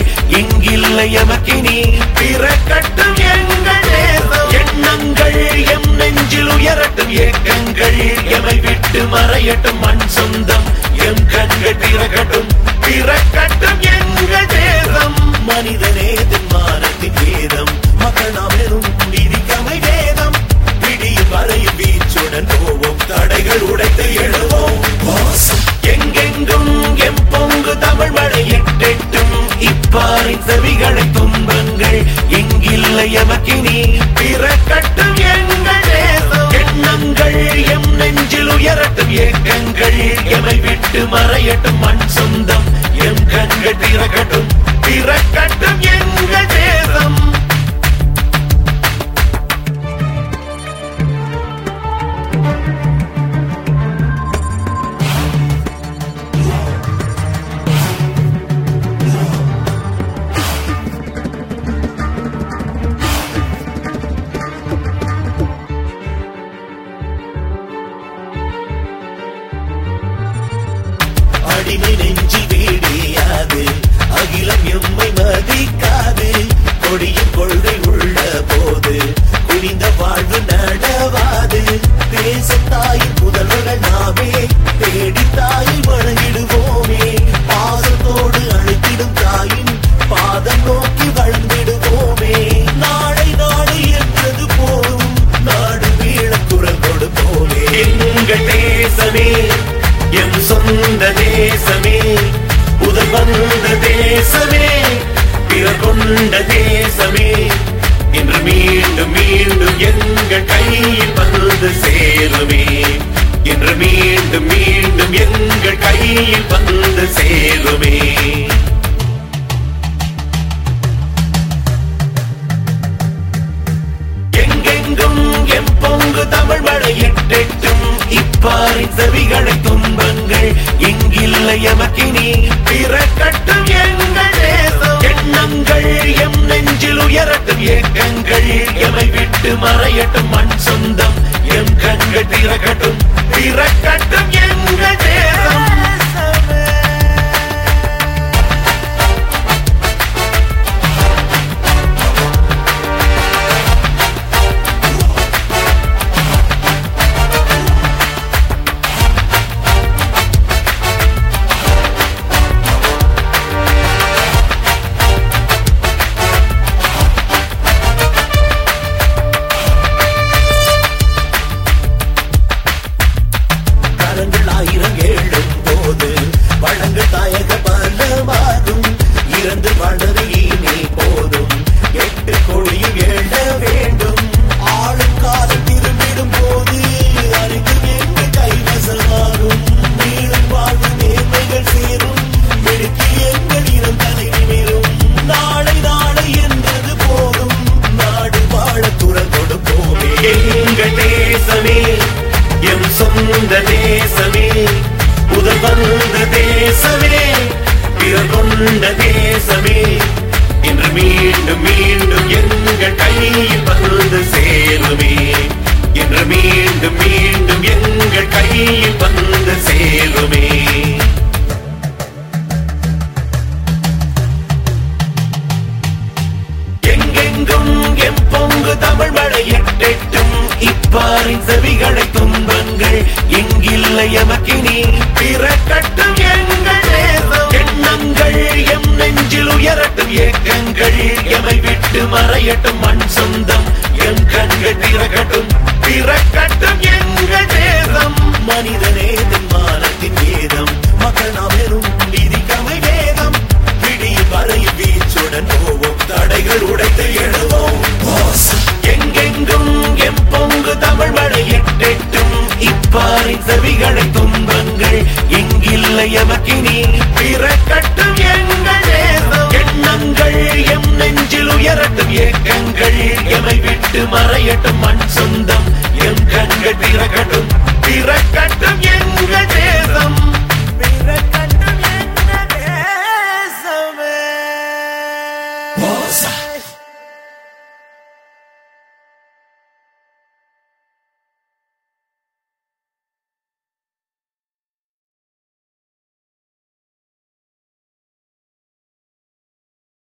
இங்கில்லை எமக்கினி பிறக்கட்டும் எங்கள் தேசம் எண்ணங்கள் எம் நெஞ்சில் உயரட்டும் ஏக்கங்கள் எமை விட்டு மறையட்டும் மண் சொந்தம் எம் கண்கள் பிறக்கட்டும் பிறக்கட்டும் எங்கள் தேசம் மனிதனே தென்மானத்தின் வேதம் மக்கள் நாம் பெறும் நீதிக்கமை வேதம் விடியும் வரையும் வீச்சுடன் போவோம் தடைகள் உடைத்து எழுவோம் வாசம் எங்கெங்கும் எம் பொங்கு தமிழ் மழை எட்டெட்டும் இப்பாரின் செவிகளை துன்பங்கள் எங்கில்லை எமக்கினி பிறக்கட்டும் எங்கள் தேசம் எண்ணங்கள் எம் நெஞ்சில் உயரட்டும் ஏக்கங்கள் எமை விட்டு மறையட்டும் மண் சொந்தம் எம் கண்கள் திறக்கட்டும் பிறக்கட்டும் எங்கள் தேசம் அடிமை நெஞ்சில் வீடியாது அகிலம் எம்மை மதிக்காது கொடியும் கொள்கை உள்ள போது குனிந்த வாழ்வு நடவாது தேசத்தாயின் புதல்வர்கள் நாமே தேடி தாயை வணங்கிடுவோமே பாதத்தோடு அழைத்திடும் தாயின் பாதம் நோக்கி வளர்ந்திடுவோமே நாளை நாளை என்றது போதும் நாடு வீழ குரல் கொடுப்போமே எங்கள் தேசமே எம் சொந்த தேசமே புதல் வந்த தேசமே பிறர் கொண்ட தேசமே இன்று மீண்டும் மீண்டும் எங்கள் கையில் வந்து சேருமே இன்று மீண்டும் மீண்டும் எங்கள் கையில் வந்து சேருமே எங்கெங்கும் எம் பொங்கு தமிழ் மழை எட்டெட்டும் இப்பாரின் செவிகளை துன்பங்கள் எங்கில்லை எமக்கினி பிறக்கட்டும் எங்கள் தேசம் எண்ணங்கள் எம் நெஞ்சில் உயரட்டும் ஏக்கங்கள் எமை விட்டு மறையட்டும் மண் சொந்தம் எம் கண்கள் திறக்கட்டும் பிறக்கட்டும் எங்கள் தேசம் கரங்கள் ஆயிரம் ஏழும் போது வளங்கள் தாயக பலமாகும் இறந்து வாழ்வது இனி போதும் எட்டு கோடியும் எழ வேண்டும் ஆளும் காலம் திரும்பிடும் போது அனைத்தும் எங்கள் கைவசமாகும் நீளும் வாழ்வு நேர்மைகள் சேரும் மெடுக்கி எங்கள் இனம் தலை நிமிரும் நாளை நாளை என்றது போதும் நாடு வாழ குரல் கொடுப்போமே எங்கள் தேசமே எம் சொந்த தேசமே முதல் வந்த தேசமே பிறர் கொண்ட தேசமே இன்று மீண்டும் மீண்டும் எங்கள் கையில் வந்து சேருமே இன்று மீண்டும் மீண்டும் எங்கள் கையில் வந்து சேருமே எங்கெங்கும் எம் பொங்கு தமிழ் மழை எட்டெட்டும் இப்பாரின் செவிகளை துன்பங்கள் எங்கில்லை எமக்கினி பிறக்கட்டும் எங்கள் தேசம் எண்ணங்கள் எம் நெஞ்சில் உயரட்டும் ஏக்கங்கள் எமை விட்டு மறையட்டும் மண் சொந்தம் எம் கண்கள் திறக்கட்டும் பிறக்கட்டும் எங்கள் தேசம் மனிதனே தென்மானத்தின் வேதம் மக்கள் நாம் பெறும் நீதிக்கமை வேதம் விடியும் வரையும் வீச்சுடன் போவோம் தடைகள் உடைத்து எழுவோம் வாசம். எங்கெங்கும் எம் பொங்கு தமிழ் மழை எட்டெட்டும் இப்பாரின் செவிகளை துன்பங்கள் எங்கில்லை எமக்கினி பிறக்கட்டும் எங்கள் தேசம் எண்ணங்கள் எம் நெஞ்சில் உயரட்டும் ஏக்கங்கள் எமை விட்டு மறையட்டும் மண் சொந்தம் எம் கண்கள் திறக்கட்டும் பிறக்கட்டும்